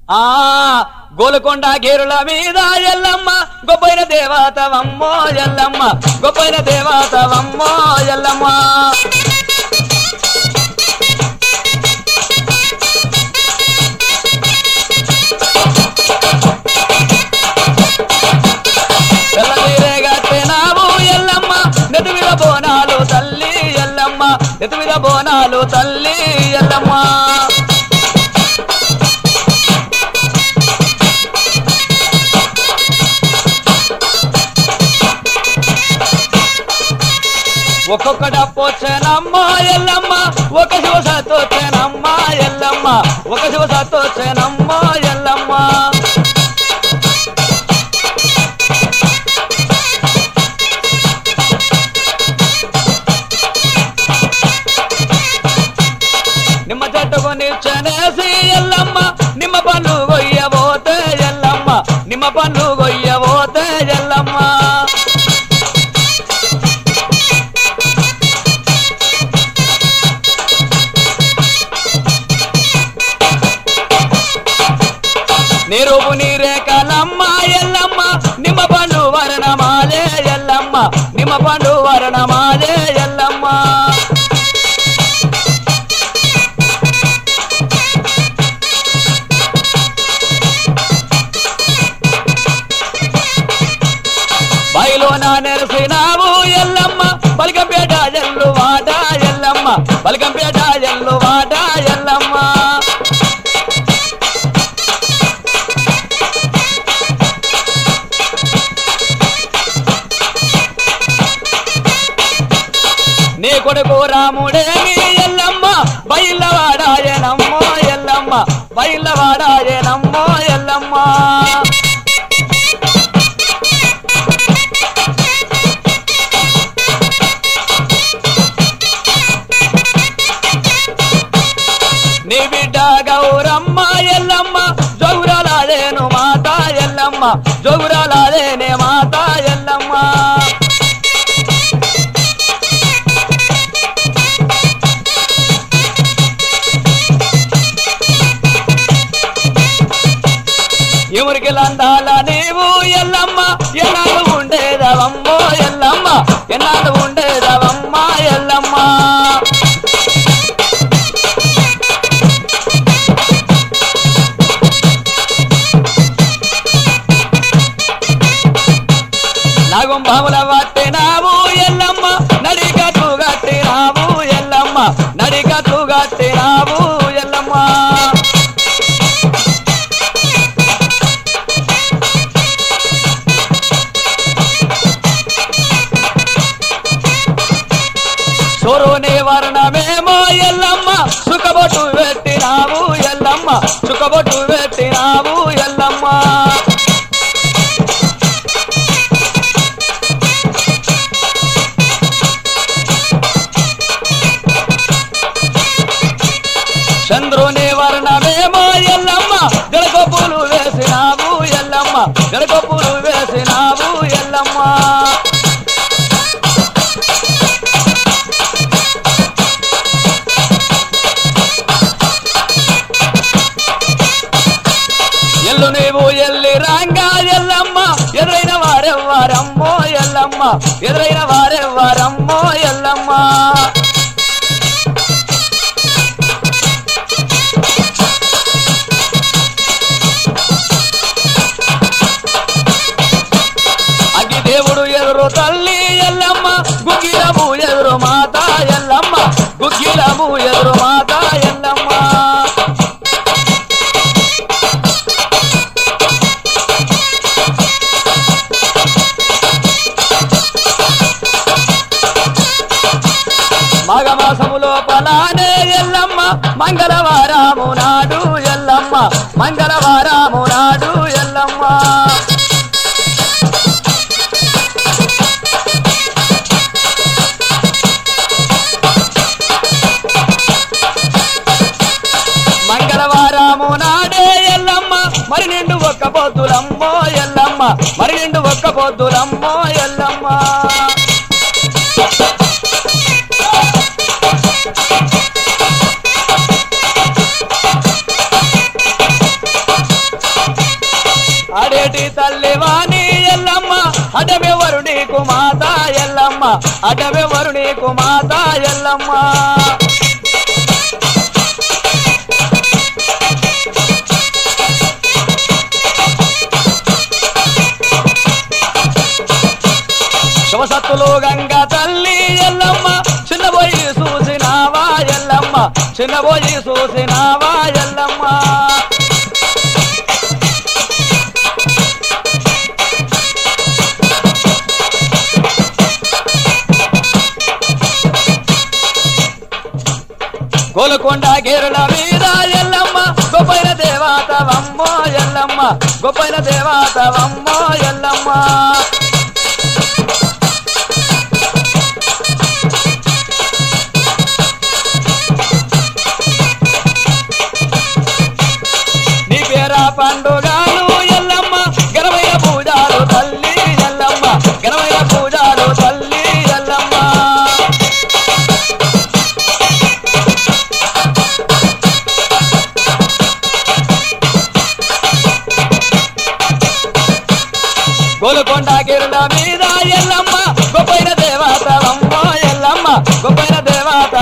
ఆ గోలుకొండ గేరుల మీద ఎల్లమ్మ గొప్పైన దేవతవమ్మో ఎల్లమ్మ గొప్పైన దేవతవమ్మో ఎల్లమ్మ తెల్లనీరే గట్టినావు ఎల్లమ్మ నెత్తి మీద బోనాలు తల్లి ఎల్లమ్మ నెత్తి మీద బోనాలు తల్లి ఎల్లమ్మ ఒక్కొక్క డప్పొచ్చేనమ్మ ఎల్లమ్మ ఒక శివసత్తొచ్చేనమ్మ ఎల్లమ్మ ఒక శివసత్తొచ్చేనమ్మ ఎల్లమ్మ నిమ్మ చెట్టుకు నిల్చనేసి ఎల్లమ్మ నిమ్మ పండ్లు గొయ్యబోతే ఎల్లమ్మ నిమ్మ పండ్లు గొయ్యబోతే ఎల్లమ్మ నీరుపు నీరే కలమ్మ ఎల్లమ్మ నిమ్మ పండు వరణమాలే ఎల్లమ్మ నిమ్మ పండు వరణమాలే ఎల్లమ్మ బయలు నా నెరసినావు ఎల్లమ్మ పలికంపేట ఎల్లు వాట ఎల్లమ్మ పలికంపేట ఎల్లు వాట ఎల్లమ్మ నీ కొడుకు రాముడే నీ ఎల్లమ్మ బయలవాడాయనమ్మో ఎల్లమ్మ బయలవాడాయనమ్మో ఎల్లమ్మ నీ బిడ్డ గౌరమ్మ ఎల్లమ్మ జౌరాలేను మాత ఎల్లమ్మ జౌరాలేనే మాత ఎల్లమ్మ ఎవరికి లందాల నీవు ఎల్లమ్మ ఎన్నాళ్ళు ఉండేదవమ్మో ఎల్లమ్మ ఎన్నాళ్ళు ఉండేదవమ్మ ఎల్లమ్మ నాగుంబాముల పట్టినావు ఎల్లమ్మ నడికట్లు కట్టినావు ఎల్లమ్మ నడికట్లు కట్టినావు ఎల్లమ్మ సొరుని వర్ణమేమో ఎల్లమ్మ సుఖబొట్టు పెట్టినావు ఎల్లమ్మ సుఖబొట్టు పెట్టినావు ఎల్లమ్మ చంద్రుని వర్ణమేమో ఎల్లమ్మ జడకొప్పులు వేసినావు ఎల్లమ్మ జడకొప్పులు వేసినావు ఎల్లమ్మ ఎల్లు నీవు ఎల్లి రంగా ఎల్లమ్మ ఎదురైన వారెవ్వారమ్మో ఎల్లమ్మ ఎదురైన వారెవ్వారమ్మో ఎల్లమ్మ అగ్గి దేవుడు ఎదురు తల్లి ఎల్లమ్మ గుగ్గిలము ఎదురు మాత ఎల్లమ్మ గుగ్గిలము ఎదురు మాత ఎల్లమ్మ మాఘమాసములో పలానే ఎల్లమ్మ మంగళవారము నాడు ఎల్లమ్మ మంగళవారము నాడు ఎల్లమ్మ మంగళవారము నాడే ఎల్లమ్మ మరి నిండు ఒక్క పొద్దులమ్మో ఎల్లమ్మ మరి నిండు ఒక్క పొద్దులమ్మో ఎల్లమ్మ మాత ఎల్లమ్మ అటవెవరు నీకు మాత ఎల్లమ్మ శివసత్తులు గంగ తల్లి ఎల్లమ్మ చిన్నబోయి చూసినావా ఎల్లమ్మ చిన్నబోయి చూసినావా ఎల్లమ్మ గోలకొండ గేరుల మీద ఎల్లమ్మ గొప్పైన దేవాతవమ్మో ఎల్లమ్మ గొప్పైన దేవాతవమ్మో ఎల్లమ్మ నీ పేరా పండుగలు ఎల్లమ్మ గరవైన పూజాలు తల్లి ఎల్లమ్మ గరవైన పూజాలు తల్లి ఎల్లమ్మ గోలకొండ గిరుల మీద ఎల్లమ్మ గొప్పైన దేవతవమ్మ ఎల్లమ్మ గొప్పైన దేవత